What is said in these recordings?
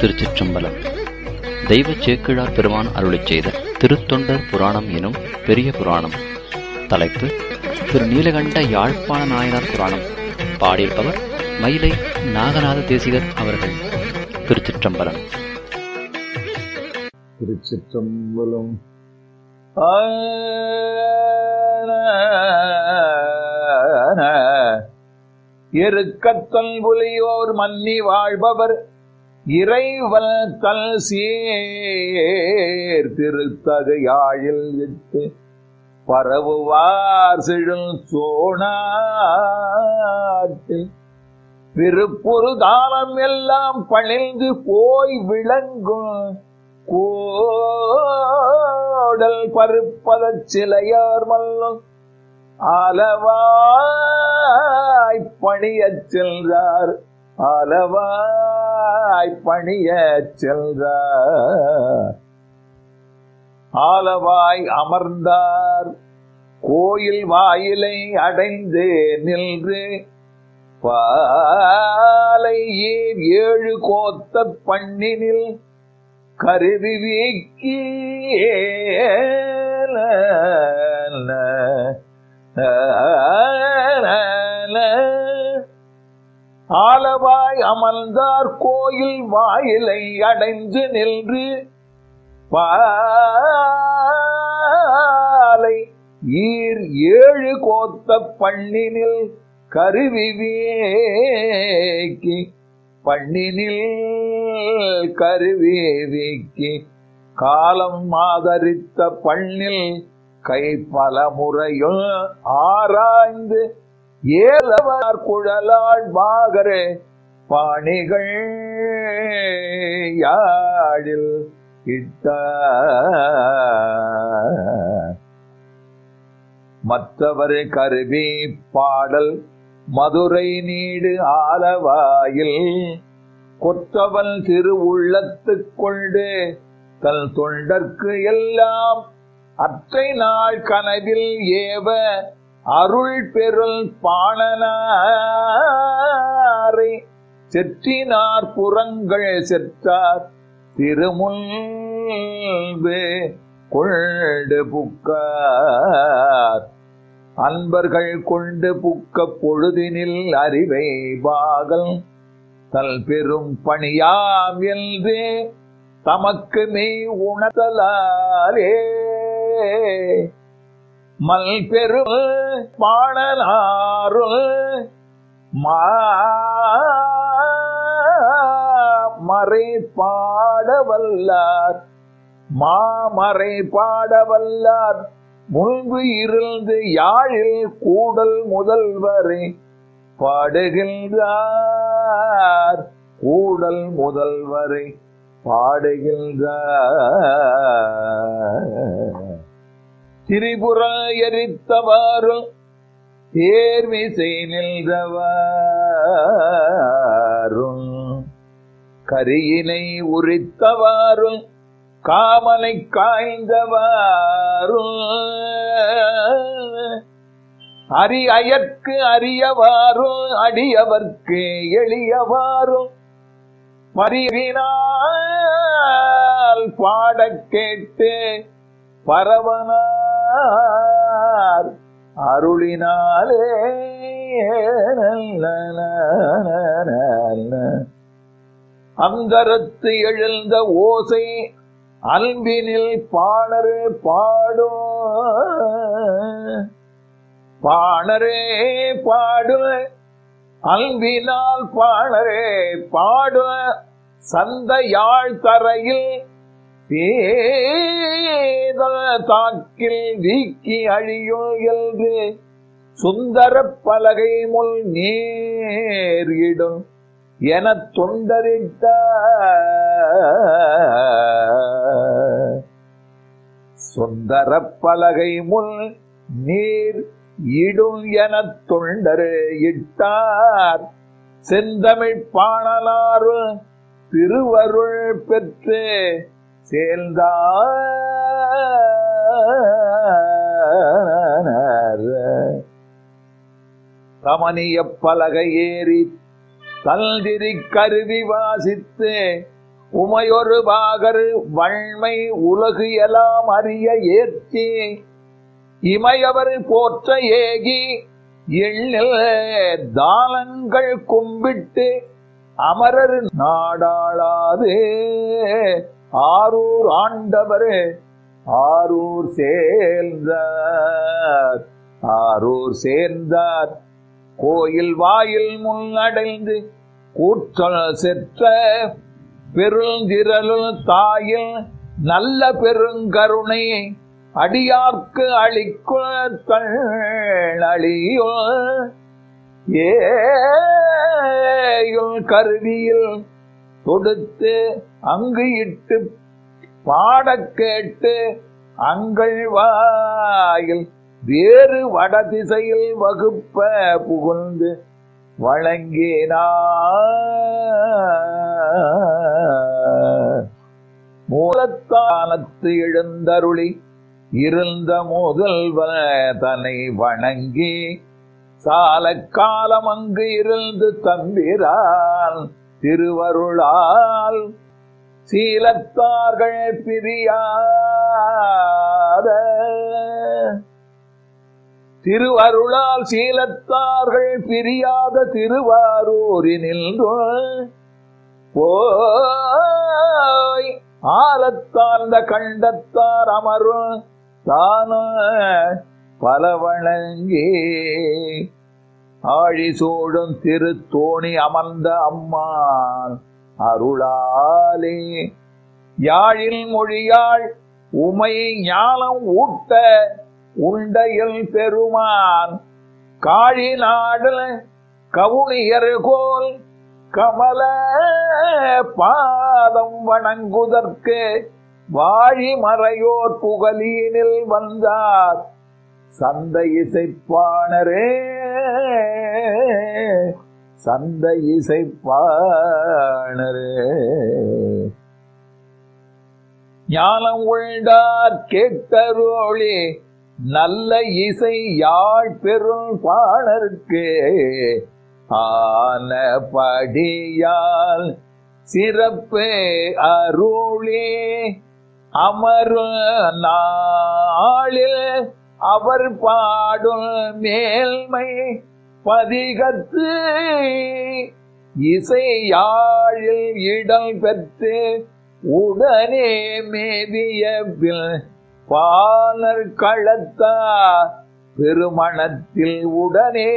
திருச்சிற்றம்பலம் தெய்வச் சேக்கிழார் பெருமான் அருளிச் செய்த திருத்தொண்டர் புராணம் எனும் பெரிய புராணம் தலைப்பு திரு நீலகண்ட யாழ்ப்பாண நாயனார் புராணம் பாடியிருப்பவர் மயிலை நாகநாத தேசிகர் அவர்கள் திருச்சிற்றம்பலம் திருச்சிற்றம்பலம் எருக்கத்தல் புலியோர் மன்னி வாழ்பவர் இறைவல் தல் சீர் திருத்தகையாழில் விட்டு பரவுவார் செழும் சோனாட்டில் விருப்புறு தானம் எல்லாம் பணிந்து போய் விளங்கும் கோடல் பருப்பதச் சிலையார் மல்லும் ஆலவாய் பணியச் சென்றார் ஆலவாய் பணியச் சென்றார் ஆலவாய் அமர்ந்தார் கோயில் வாயிலை அடைந்து நின்று பாலை ஏர் ஏழு கோத்த பண்ணினில் கருவி வீக்கி ஆலவாய் அமர்ந்தார் கோயில் வாயிலை அடைந்து நின்று பாலை ஈர் ஏழு கோத்த பண்ணினில் கருவி வீக்கி பண்ணினில் கருவி வீக்கி காலம் ஆதரித்த பண்ணில் கை பல முறையும் ஆராய்ந்து ஏலவர் குழலாள் மாகரே பாணிகள் யாழில் இட்ட மற்றவர் கருவி பாடல் மதுரை நீடு ஆலவாயில் கொற்றவன் திரு உள்ளத்துக் கொண்டு தன் தொண்டர்க்கு எல்லாம் அற்றை நாள் கனவில் ஏவ அருள் பெருள் பாணனாரை செற்றினார் புறங்கள் செற்றார் திருமுன்பு கொண்டு புக்கார் அன்பர்கள் கொண்டு புக்க பொழுதினில் அறிவை பாகல் தல் பெரும் பணியாம் என்று தமக்கு மெய் உணர்த்தலாலே மல் பெரும் பாணனாருள் மறை பாடவல்லார் மாமறை பாடவல்லார் முன்பு இருந்து யாழில் கூடல் முதல்வரை பாடுகின்றார் கூடல் முதல்வரை பாடுகின்றார் திரிபுர எரித்தவாறும் தேர்விசை நின்றவாறும் கரியினை உரித்தவாறும் காமனை காய்ந்தவாறும் அரி அயற்கு அறியவாறும் அடியவர்க்கு எளியவாறும் பரிவினால் பாடக் கேட்டு பரவனார் அருளினாலே அந்தரத்து எழுந்த ஓசை அன்பினில் பாணரே பாடும் பாணரே பாடு அன்பினால் பாணரே பாடு சந்த யாழ் தரையில் தாக்கில் வீக்கி அழியும் என்று சுந்தர பலகை முள் நேரிடும் என தொண்டரிட்ட சுந்தர பலகை முள் நீர் இடும் என தொண்டரு இட்டார் செந்தமிழ் பாணலாறு திருவருள் பெற்று சேர்ந்தார் ரமணிய பலகை ஏறி தல்திரி கருவி வாசித்து உமையொரு பாகர் வன்மை உலகு எல்லாம் அறிய ஏற்றி இமையவர் போற்ற ஏகி எண்ணில் தானங்கள் கும்பிட்டு அமரர் நாடாளாது ஆரூர் ஆண்டவர் ஆரூர் சேர்ந்தார் ஆரூர் சேர்ந்தார் கோயில் வாயில் முன்னடைந்து கூற்றல் செற்ற பெருந்திரலுள் தாயில் நல்ல பெருங்கருணை அடியார்க்கு அளிக்குள் தழியுள் ஏயுள் கருவியில் தொடுத்து அங்கு இட்டு பாடக் கேட்டு அங்கள் வாயில் வேறு வடதிசையில் வகுப்ப புகுந்து வழங்கினார் மூலத்தானத்து எழுந்தருளி இருந்த முதல்வ தன்னை வணங்கி சால காலம் அங்கு இருந்து தம்பிரான் திருவருளால் சீலத்தார்கள் பிரியாத திருவருளால் சீலத்தார்கள் பிரியாத திருவாரூரினில் போய் ஆலத்தார்ந்த கண்டத்தார் அமரும் தான பல வணங்கி ஆழி சூடும் திருத்தோணி அமர்ந்த அம்மான் அருளாலே யாழில் மொழியாள் உமை ஞானம் ஊட்ட உண்டையில் பெருமான் காழி நாடல் கவுனியர்கோல் கமல பாதம் வணங்குதற்கு வாழி மறையோர் புகழீனில் வந்தார் சந்த இசைப்பாணரே சந்த இசைப்பாணரே ஞானம் உள்டார் கேட்டரோழி நல்ல இசை யாழ் பெரும் பாணருக்கு ஆனபடியால் சிறப்பு அருளே அமரு நாளில் அவர் பாடும் மேல்மை பதிகத்து இசை யாழில் இடம் பெற்று உடனே மேவிய பாலர் களத்தா பெருமணத்தில் உடனே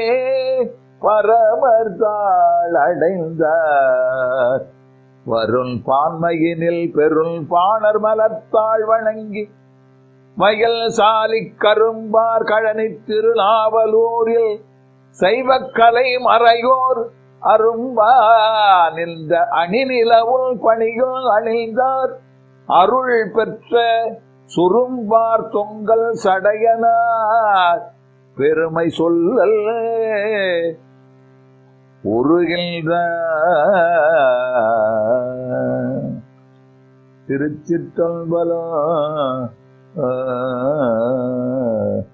பரமர்தாள் அடைந்தார் வருண் பான்மையினில் பெருள் பாணர் மலத்தாள் வணங்கி வயல் சாலி கரும்பார் கழனி திருநாவலூரில் சைவக்கலை மறையோர் அரும்பா நின்ற அணிநிலவுள் பணியுள் அணிந்தார் அருள் பெற்ற சுரும்பார் தொங்கல் சடையனார் பெருமை சொல்லல் உருகின்ற திருச்சிற்றம்பலம்